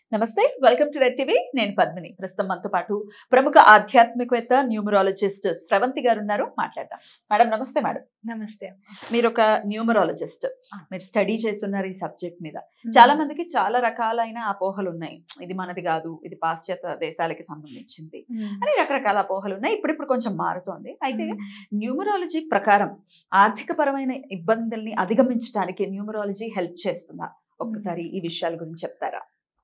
నమస్తే welcome to red TV నేను పద్మిని ప్రస్తుతం మనతో పాటు ప్రముఖ ఆధ్యాత్మికవేత్త న్యూమరాలజిస్ట్ స్రవంతి గారు ఉన్నారు మాట్లాడదాం మేడం నమస్తే మేడం నమస్తే మీరు ఒక న్యూమరాలజిస్ట్ మీరు స్టడీ చేస్తున్నారు ఈ సబ్జెక్ట్ మీద చాలా మందికి చాలా రకాలైన అపోహలు ఉన్నాయి ఇది మనది కాదు ఇది పాశ్చాత్య దేశాలకి సంబంధించింది అని రకరకాల అపోహలు ఉన్నాయి ఇప్పుడు ఇప్పుడు కొంచెం మారుతోంది అయితే న్యూమరాలజీ ప్రకారం ఆర్థిక పరమైన ఇబ్బందుల్ని అధిగమించడానికి న్యూమరాలజీ హెల్ప్ చేస్తుందా ఒక్కసారి ఈ విషయాల గురించి చెప్తారా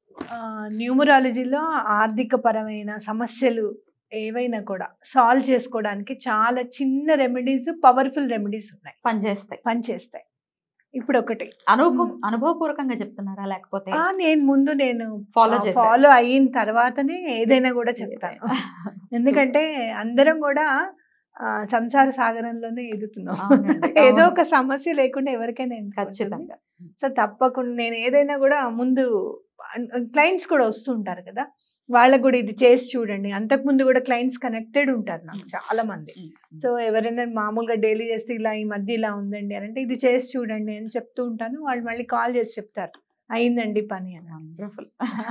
న్యూమరాలజీలో ఆర్థిక పరమైన సమస్యలు ఏవైనా కూడా సాల్వ్ చేసుకోవడానికి చాలా చిన్న రెమెడీస్ పవర్ఫుల్ రెమెడీస్ ఉన్నాయి పనిచేస్తాయి పనిచేస్తాయి ఇప్పుడు ఒకటి అనుభవం మ్మ్. అనుభవపూర్వకంగా చెప్తున్నారా లేకపోతే ఆ, నేను ముందు నేను Follow చేశారు. ఫాలో అయిన తర్వాతనే ఏదైనా కూడా చెప్తాను ఎందుకంటే అందరం కూడా ఆ, సంసార సాగరంలోనే ఎదుగుతున్నాం అవునండి, ఏదో అవును. ఒక సమస్య లేకుండా ఎవరికైనా ఎందుకు ఉంటుంది? ఖచ్చితంగా సో తప్పకుండా నేను ఏదైనా కూడా ముందు క్లయింట్స్ కూడా వస్తుంటారు కదా వాళ్ళకు కూడా ఇది చేసి చూడండి అంతకుముందు కూడా క్లయింట్స్ కనెక్టెడ్ ఉంటారు నాకు Mm. చాలా మంది మ్మ్. సో ఎవరైనా మామూలుగా డైలీ చేస్తే ఇలా ఈ మధ్య ఇలా ఉందండి అని అంటే ఇది చేసి చూడండి అని చెప్తూ ఉంటాను వాళ్ళు మళ్ళీ కాల్ చేసి చెప్తారు అయిందండి పని అని Wonderful.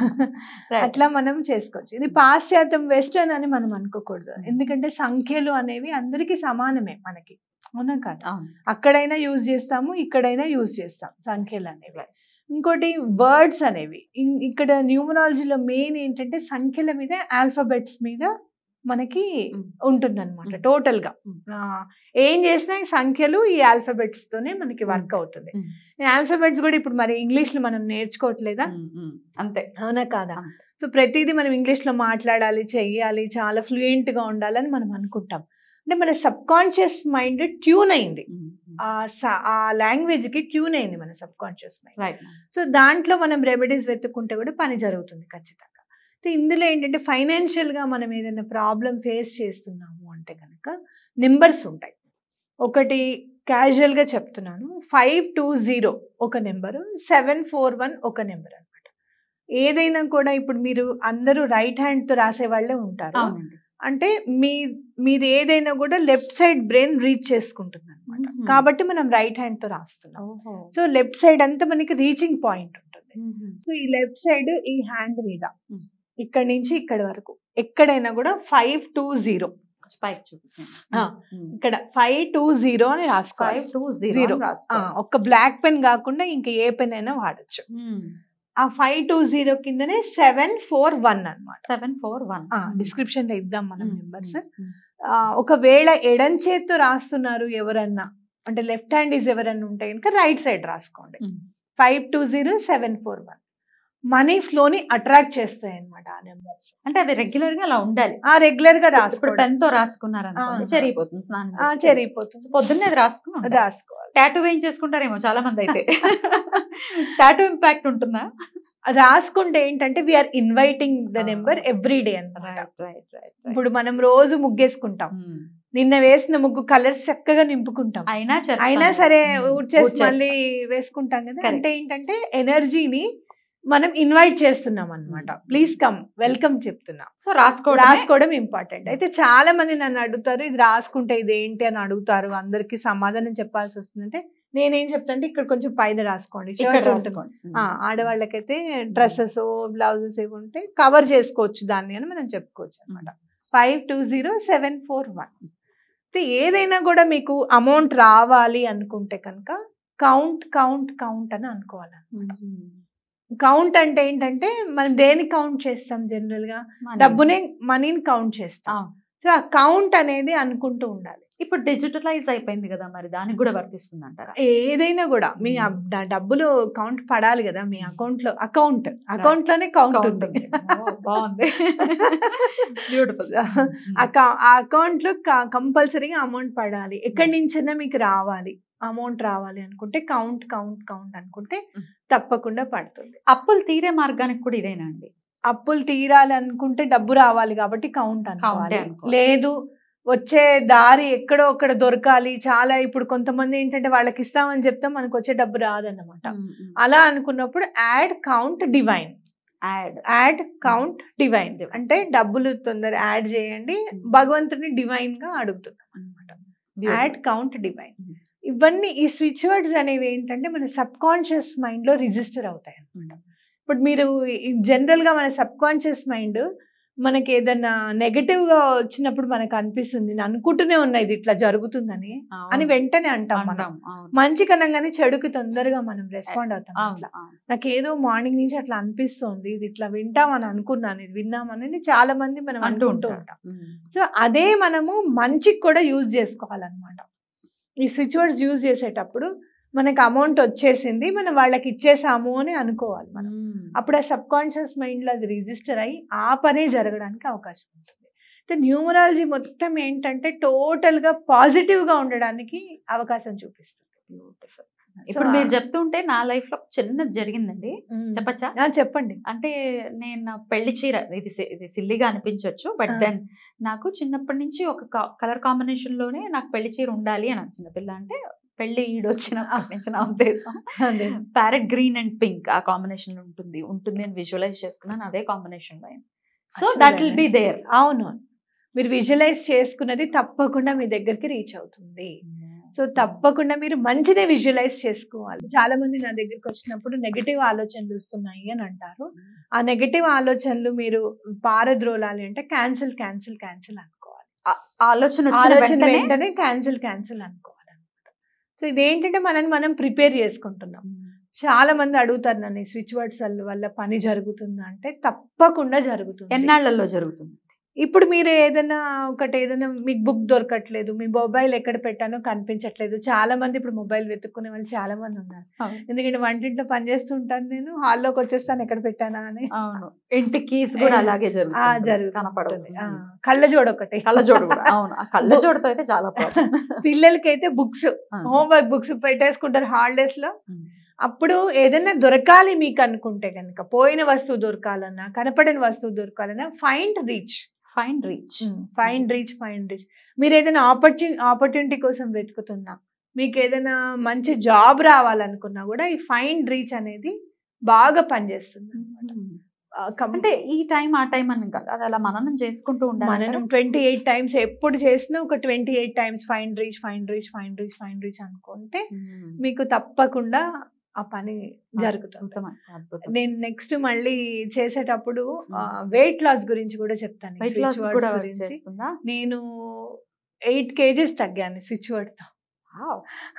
అట్లా మనం చేసుకోవచ్చు ఇది పాశ్చాత్యం వెస్టర్న్ అని మనం అనుకోకూడదు Mm. ఎందుకంటే సంఖ్యలు అనేవి అందరికీ సమానమే మనకి అవునా కాదు అవును అక్కడైనా యూజ్ చేస్తాము ఇక్కడైనా యూజ్ చేస్తాం సంఖ్యలు అనేవి ఇంకోటి వర్డ్స్ అనేవి ఇన్- ఇక్కడ న్యూమరాలజీలో మెయిన్ ఏంటంటే సంఖ్యల మీద ఆల్ఫాబెట్స్ మీద మనకి Mm. ఉంటుందన్నమాట Mm. టోటల్ గా Mm. ఆ, ఏం చేసినా ఈ సంఖ్యలు ఈ ఆల్ఫాబెట్స్ తోనే మనకి వర్క్ అవుతుంది Mm. ఈ ఆల్ఫాబెట్స్ కూడా ఇప్పుడు మరి ఇంగ్లీష్ లో మనం నేర్చుకోవట్లేదా మ్మ్. మ్మ్. అంతే అవునా కాదా అంతే. సో ప్రతిదీ మనం ఇంగ్లీష్ లో మాట్లాడాలి చెయ్యాలి చాలా ఫ్లూయెంట్ గా ఉండాలని మనం అనుకుంటాం అంటే మన సబ్ కాన్షియస్ మైండ్ ట్యూన్ అయింది మ్మ్. ఆ స- ఆ లాంగ్వేజ్ కి ట్యూన్ అయింది మన subconscious mind right so దాంట్లో మనం రెమెడీస్ వెతుక్కుంటే కూడా పని జరుగుతుంది ఖచ్చితంగా సో ఇందులో ఏంటంటే ఫైనాన్షియల్ గా మనం ఏదైనా ప్రాబ్లం ఫేస్ చేస్తున్నాము అంటే కనుక నెంబర్స్ ఉంటాయి ఒకటి క్యాజువల్ గా చెప్తున్నాను ఫైవ్ టూ జీరో ఒక నెంబరు సెవెన్ ఫోర్ వన్ ఒక నెంబర్ అన్నమాట ఏదైనా కూడా ఇప్పుడు మీరు అందరూ రైట్ హ్యాండ్ తో రాసే వాళ్ళే ఉంటారు అవునండి అంటే మీ మీది ఏదైనా కూడా లెఫ్ట్ సైడ్ బ్రెయిన్ రీచ్ చేసుకుంటుంది అనమాట మ్మ్. కాబట్టి మనం రైట్ హ్యాండ్ తో రాస్తున్నాం ఓహో. సో లెఫ్ట్ సైడ్ అంతా మనకి రీచింగ్ పాయింట్ ఉంటుంది మ్మ్. సో ఈ లెఫ్ట్ సైడ్ ఈ హ్యాండ్ మీద మ్మ్. ఇక్కడ నుంచి ఇక్కడ వరకు ఎక్కడైనా కూడా ఫైవ్ టూ జీరో కొంచెం పైకి చూపించండి ఆ, ఇక్కడ ఫైవ్ టూ జీరో అని రాసుకోవాలి ఫైవ్ టూ Zero. జీరో ఆ, ఒక్క బ్లాక్ పెన్ కాకుండా ఇంకా ఏ పెన్ అయినా వాడచ్చు ఆ ఫైవ్ టూ జీరో కిందనే సెవెన్ ఫోర్ వన్ అనమాట సెవెన్ ఫోర్ వన్ డిస్క్రిప్షన్ లో ఇద్దాం మనం నెంబర్స్ ఒకవేళ ఎడం చేత్తో రాస్తున్నారు ఎవరన్నా అంటే లెఫ్ట్ హ్యాండ్ ఈజ్ ఎవరన్నా ఉంటే కనుక రైట్ సైడ్ రాసుకోండి five two zero seven four one money ఫ్లోని అట్రాక్ట్ చేస్తాయి అనమాట ఆ నెంబర్స్ అంటే అవి రెగ్యులర్ గా అలా ఉండాలి ఆ రెగ్యులర్ గా ఇప్పుడు రాసుకోవడం పెన్ తో రాసుకున్నారు అనుకోండి ఆ. చెరిగిపోతుంది స్నానం ఆ, చేస్తే. చెరిగిపోతుంది పొద్దున్నే అది రాసుకున్నాం రాసుకోవాలి టాటూ వేయించేసుకుంటారేమో చాలా మంది అయితే టాటూ ఇంపాక్ట్ ఉంటుందా రాసుకుంటే ఏంటంటే వీఆర్ ఇన్వైటింగ్ ద ఆ. నెంబర్ ఎవ్రీ డే అనమాట రైట్ రైట్ రైట్ ఇప్పుడు మనం రోజు ముగ్గేసుకుంటాం నిన్న వేసిన ముగ్గు కలర్స్ చక్కగా నింపుకుంటాం అయినా చెత్త అయినా ఉంది. సరే మ్మ్. ఊడ్చేసి ఊడ్చేస్తాం. మళ్ళీ వేసుకుంటాం కదా Correct. అంటే ఏంటంటే ఎనర్జీని మనం ఇన్వైట్ చేస్తున్నాం అనమాట మ్మ్. ప్లీజ్ కమ్ వెల్కమ్ చెప్తున్నాం సో రాసుకోవడం రాసుకోవడం ఇంపార్టెంట్ అయితే చాలా మంది నన్ను అడుగుతారు ఇది రాసుకుంటే ఇది ఏంటి అని అడుగుతారు అందరికి సమాధానం చెప్పాల్సి వస్తుందంటే నేనేం చెప్తాంటే ఇక్కడ కొంచెం పైన రాసుకోండి ఇక్కడ షర్ట్ ఉంటుంది రాసుకోండి ఆ, ఆడవాళ్ళకైతే డ్రెస్సెస్ బ్లౌజెస్ ఏవి ఉంటే కవర్ చేసుకోవచ్చు దాన్ని అని మనం చెప్పుకోవచ్చు అనమాట five two zero seven four one ఏదైనా కూడా మీకు అమౌంట్ రావాలి అనుకుంటే కనుక కౌంట్ కౌంట్ కౌంట్ అని అనుకోవాలి మ్మ్. కౌంట్ అంటే ఏంటంటే మనం దేని కౌంట్ చేస్తాం జనరల్ గా Money. డబ్బుని మనీని కౌంట్ చేస్తాం అవును. సో ఆ కౌంట్ అనేది అనుకుంటూ ఉండాలి ఇప్పుడు డిజిటలైజ్ అయిపోయింది కదా మరి దానికి కూడా వర్తిస్తుంది అంటారా ఏదైనా కూడా మీ మ్మ్. అబ్- డ- డబ్బులు కౌంట్ పడాలి కదా మీ అకౌంట్ లో అకౌంట్ అకౌంట్ లోనే కౌంట్ Count ఉంది ఉంది. ఓ, బాగుంది బ్యూటిఫుల్ ఆ అకౌంట్ లో కంపల్సరీగా అమౌంట్ పడాలి ఎక్కడి నుంచైనా మీకు రావాలి అమౌంట్ రావాలి అనుకుంటే కౌంట్ కౌంట్ కౌంట్ అనుకుంటే Mm. తప్పకుండా పడుతుంది అప్పులు తీరే మార్గానికి కూడా ఇదేనా అండి అప్పులు తీరాలి అనుకుంటే డబ్బు రావాలి కాబట్టి కౌంట్ అనుకోవాలి అనుకోవాలి. లేదు వచ్చే దారి ఎక్కడో ఒక్కడ దొరకాలి చాలా ఇప్పుడు కొంతమంది ఏంటంటే వాళ్ళకి ఇస్తామని చెప్తాం మనకు వచ్చే డబ్బు రాదన్నమాట అలా అనుకున్నప్పుడు add count divine add add count divine Divine. అంటే డబ్బులు తొందర యాడ్ చేయండి Mm. భగవంతుని డివైన్ గా అడుగుతున్నాం అనమాట యాడ్ కౌంట్ డివైన్ Mm. ఇవన్నీ ఈ స్విచ్ వర్డ్స్ అనేవి ఏంటంటే మన సబ్ కాన్షియస్ మైండ్ లో రిజిస్టర్ అవుతాయి అనమాట ఇప్పుడు మీరు జనరల్ గా మన సబ్ కాన్షియస్ మైండ్ మనకి ఏదన్నా నెగటివ్ గా వచ్చినప్పుడు మనకు అనిపిస్తుంది నేను అనుకుంటూనే ఉన్నా ఇది ఇట్లా జరుగుతుందని అని వెంటనే అంటాం మనం అంటాం అవును మంచి కనంగానే చెడుకి తొందరగా మనం రెస్పాండ్ అవుతాం అవును అట్లా అవును. నాకు ఏదో మార్నింగ్ నుంచి అట్లా అనిపిస్తోంది ఇది ఇట్లా వింటామని అనుకున్నాను ఇది విన్నామని చాలా మంది మనం అంటూ అనుకుంటూ ఉంటారు. ఉంటాం ఉమ్. సో అదే మనము మంచికి కూడా యూజ్ చేసుకోవాలన్నమాట ఈ స్విచ్ వర్డ్స్ యూజ్ చేసేటప్పుడు మనకు అమౌంట్ వచ్చేసింది మనం వాళ్ళకి ఇచ్చేసాము అని అనుకోవాలి మనం ఉమ్. అప్పుడు ఆ సబ్ కాన్షియస్ మైండ్లో అది రిజిస్టర్ అయ్యి ఆ పనే జరగడానికి అవకాశం ఉంటుంది అయితే న్యూమరాలజీ మొత్తం ఏంటంటే టోటల్గా పాజిటివ్గా ఉండడానికి అవకాశం చూపిస్తుంది Beautiful. ఇప్పుడు మీరు చెప్తుంటే నా లైఫ్ లో చిన్నది జరిగిందండి చెప్పచ్చా ఆ, చెప్పండి అంటే నేను నా పెళ్లి చీర ఇది సి- ఇది సిల్లిగా అనిపించవచ్చు బట్ ఆ. దెన్ నాకు చిన్నప్పటి నుంచి ఒక కలర్ కాంబినేషన్ లోనే నాకు పెళ్లి చీర ఉండాలి అని చిన్న పిల్ల అంటే పెళ్లి ఈడొచ్చినప్పటి నుంచి నా ఉద్దేశం అదే. ప్యారెట్ గ్రీన్ అండ్ పింక్ ఆ కాంబినేషన్ లో ఉంటుంది ఉంటుంది అని విజువలైజ్ చేసుకున్నాను అదే కాంబినేషన్ లో so that will be there అవును మీరు విజువలైజ్ చేసుకున్నది తప్పకుండా మీ దగ్గరికి రీచ్ అవుతుంది సో తప్పకుండా మీరు మంచిదే విజువలైజ్ చేసుకోవాలి చాలా మంది నా దగ్గరికి వచ్చినప్పుడు నెగటివ్ ఆలోచనలు వస్తున్నాయి అని అంటారు ఆ నెగటివ్ ఆలోచనలు మీరు పారద్రోలాలి అంటే క్యాన్సిల్ క్యాన్సిల్ క్యాన్సిల్ అనుకోవాలి ఆలోచన వచ్చిన ఆలోచన వెంటనే వెంటనే క్యాన్సిల్ క్యాన్సిల్ అనుకోవాలి అనమాట సో ఇదేంటంటే మనల్ని మనం ప్రిపేర్ చేసుకుంటున్నాం చాలా మంది అడుగుతారు నన్ను స్విచ్ వర్డ్స్ వల్ల పని జరుగుతుందా అంటే తప్పకుండా జరుగుతుంది ఎన్నాళ్లలో జరుగుతుంది ఇప్పుడు మీరు ఏదైనా ఒకటి ఏదైనా మీకు బుక్ దొరకట్లేదు మీ మొబైల్ ఎక్కడ పెట్టానో కనిపించట్లేదు చాలా మంది ఇప్పుడు మొబైల్ వెతుక్కునే వాళ్ళు చాలా మంది ఉన్నారు అవును. ఎందుకంటే వంటింట్లో పని చేస్తుంటాను నేను హాల్లోకి వచ్చేస్తాను ఎక్కడ పెట్టానా అని అవును ఇంటి కీస్ కూడా ఏ, అలాగే ఆ జరుగుతుంది జరుగుతుంది కనపడదు ఆ, కళ్ళజోడు ఒకటి కళ్ళజోడు కూడా అవును ఆ కళ్ళజోడుతో అయితే చాలా ప్రాబ్లం పిల్లలకైతే బుక్స్ హోంవర్క్ బుక్స్ పెట్టేసుకుంటారు హాలిడేస్ లో అప్పుడు ఏదైనా దొరకాలి మీకు అనుకుంటే కనుక పోయిన వస్తువు దొరకాలన్నా కనపడని వస్తువు దొరకాలన్నా find reach fine reach find reach find reach మీరు ఏదైనా ఆపర్చుని ఆపర్చునిటీ కోసం వెతుకుతున్నా మీకు ఏదైనా మంచి జాబ్ రావాలనుకున్నా కూడా ఈ ఫైండ్ రీచ్ అనేది బాగా పనిచేస్తుంది ఆ, కం- అంటే ఈ టైం ఆ టైం అని కాదు అది అలా మననం చేసుకుంటూ ఉండాలి మనం ట్వంటీ ఎయిట్ టైమ్స్ ఎప్పుడు చేసినా ఒక twenty eight times find reach find reach find reach find reach అనుకుంటే మీకు తప్పకుండా ఆ పని జరుగుతుంది నేను నెక్స్ట్ మళ్ళీ చేసేటప్పుడు వెయిట్ లాస్ గురించి కూడా చెప్తాను ఈ వెయిట్ switch లాస్ words కూడా work గురించి చేస్తుందా నేను ఎయిట్ కేజీస్ తగ్గాను స్విచ్ వర్డ్ తో Wow.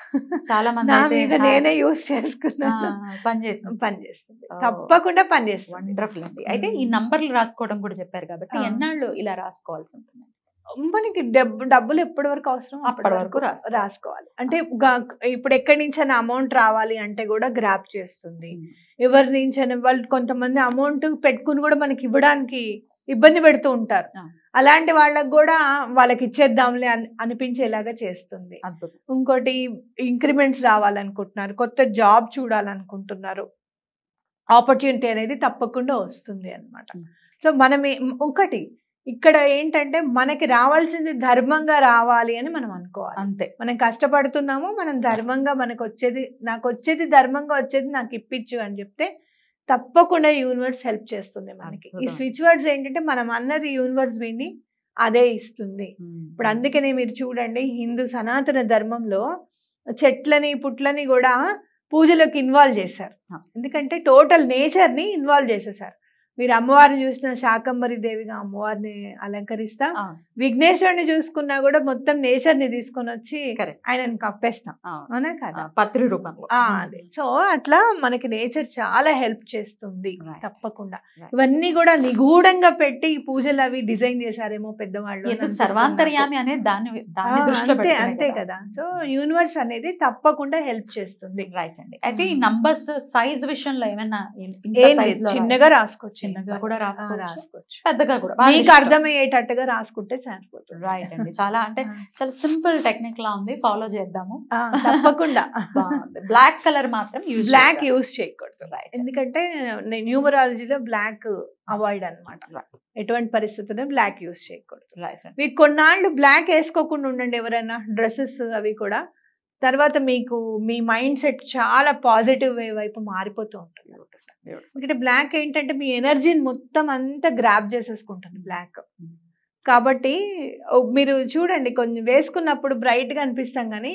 చాలా మంది నా అయితే మీద ha- నేనే యూస్ ఆ, చేసుకున్నాను పని చేస్తుంది పని చేస్తుంది Oh. తప్పకుండా పని చేస్తుంది వండర్ఫుల్ అండి అయితే ఈ Mm. నంబర్లు రాసుకోవడం కూడా చెప్పారు కాబట్టి ఆ. ఎన్నాళ్ళు ఇలా రాసుకోవాల్సి ఉంటుంది మనకి డబ్బు డబ్బులు ఎప్పటి వరకు అవసరం అప్పటి వరకు రాసుకోవాలి. రాసుకోవాలి అంటే గా- ఇప్పుడు ఎక్కడి నుంచి అయినా అమౌంట్ రావాలి అంటే కూడా గ్రాప్ చేస్తుంది ఎవరి నుంచి అయినా వాళ్ళు కొంతమంది అమౌంట్ పెట్టుకుని కూడా మనకి ఇవ్వడానికి ఇబ్బంది పెడుతూ ఉంటారు ఆ. అలాంటి వాళ్ళకి కూడా వాళ్ళకి ఇచ్చేద్దాంలే అని అనిపించేలాగా చేస్తుంది అద్భుతం ఇంకోటి ఇంక్రిమెంట్స్ రావాలనుకుంటున్నారు కొత్త జాబ్ చూడాలనుకుంటున్నారు ఆపర్చునిటీ అనేది తప్పకుండా వస్తుంది అన్నమాట Mm. సో మనం ఏ- ఒకటి ఇక్కడ ఏంటంటే మనకి రావాల్సింది ధర్మంగా రావాలి అని మనం అనుకోవాలి అంతే మనం కష్టపడుతున్నాము మనం ధర్మంగా మనకు వచ్చేది నాకు వచ్చేది ధర్మంగా వచ్చేది నాకు ఇప్పించు అని చెప్తే తప్పకుండా యూనివర్స్ హెల్ప్ చేస్తుంది మనకి ఈ అద్భుతం. స్విచ్ వర్డ్స్ ఏంటంటే మనం అన్నది యూనివర్స్ విని అదే ఇస్తుంది ఇప్పుడు అందుకనే మీరు చూడండి హిందూ సనాతన ధర్మంలో చెట్లని పుట్లని కూడా పూజలోకి ఇన్వాల్వ్ చేశారు ఆ. ఎందుకంటే టోటల్ నేచర్ ని ఇన్వాల్వ్ చేసేసారు మీరు అమ్మవారిని చూసిన శాకంబరి దేవిగా అమ్మవారిని అలంకరిస్తా ఆ. విఘ్నేశ్వరుని చూసుకున్నా కూడా మొత్తం నేచర్ ని తీసుకొని వచ్చి Correct. ఆయనని కప్పేస్తాం అవునా కదా పత్రి రూపంలో ఆ, అదే సో అట్లా మనకి నేచర్ చాలా హెల్ప్ చేస్తుంది Right. తప్పకుండా Right. ఇవన్నీ కూడా నిగూఢంగా పెట్టి ఈ పూజలు అవి డిజైన్ చేశారేమో పెద్దవాళ్ళు అని ఎందుకు అనిపిస్తుంది సర్వాంతర్యామి నాకు. అనేది దాన్ని ఆ, దాన్ని దృష్టిలో అంతే పెట్టుకునే అంతే కదా సో యూనివర్స్ అనేది తప్పకుండా హెల్ప్ చేస్తుంది రైట్ అండి అయితే ఈ నంబర్స్ సైజ్ విషయంలో ఏమైనా ఇన్- ఇంత ఏం size లేదు లో చిన్నగా రాసుకోవచ్చు చిన్నగా కూడా ఆ, రాసుకోవచ్చు రాసుకోవచ్చు పెద్దగా కూడా మీకు అర్థమయ్యేటట్టుగా రాసుకుంటే సరిపోతుంది రైట్ అండి చాలా అంటే చాలా సింపుల్ టెక్నిక్ లా ఉంది ఫాలో చేద్దాము ఆ, తప్పకుండా బ్లాక్ కలర్ మాత్రం యూజ్ బ్లాక్ యూస్ చేయకూడదు రైట్ ఎందుకంటే న్యూమరాలజీలో బ్లాక్ అవాయిడ్ అన్నమాట Right. ఎటువంటి పరిస్థితుల్లో బ్లాక్ యూస్ చేయకూడదు రైట్ మీరు కొన్నాళ్ళు బ్లాక్ వేసుకోకుండా ఉండండి ఎవరైనా డ్రెస్సెస్ అవి కూడా తర్వాత మీకు మీ మైండ్ సెట్ చాలా పాజిటివ్ వే వైపు మారిపోతూ ఉంటుంది ఎందుకంటే బ్లాక్ ఏంటంటే మీ ఎనర్జీని మొత్తం అంతా గ్రాప్ చేసేసుకుంటుంది బ్లాక్ కాబట్టి ఓ మీరు చూడండి కొంచెం వేసుకున్నప్పుడు బ్రైట్ గా అనిపిస్తాం కానీ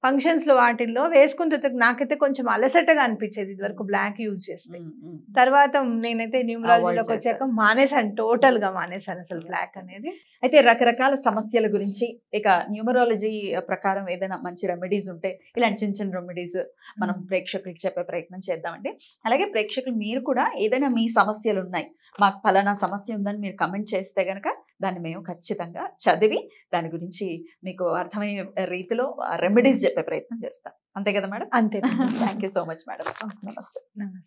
ఫంక్షన్స్ లో వాటిల్లో వేసుకున్న తర్వాత నాకైతే కొంచెం అలసటగా అనిపించేది ఇది వరకు బ్లాక్ యూజ్ చేస్తే ఉమ్, ఉమ్. తర్వాత నేనైతే న్యూమరాలజీలోకి Avoid వచ్చాక మానేసాను టోటల్ గా మానేసాను అసలు బ్లాక్ అనేది అయితే రకరకాల సమస్యల గురించి ఇక న్యూమరాలజీ ప్రకారం ఏదైనా మంచి రెమెడీస్ ఉంటే ఇలాంటి చిన్న చిన్న రెమెడీస్ మనం ప్రేక్షకులకు చెప్పే ప్రయత్నం చేద్దామండి అలాగే ప్రేక్షకులు మీరు కూడా ఏదైనా మీ సమస్యలు ఉన్నాయి మాకు ఫలానా సమస్య ఉందని మీరు కమెంట్ చేస్తే గనక దాన్ని మేము ఖచ్చితంగా చదివి దాని గురించి మీకు అర్థమయ్యే రీతిలో రెమెడీస్ చెప్పే ప్రయత్నం చేస్తాం అంతే కదా మేడం అంతే thank you so much madam నమస్తే నమస్తే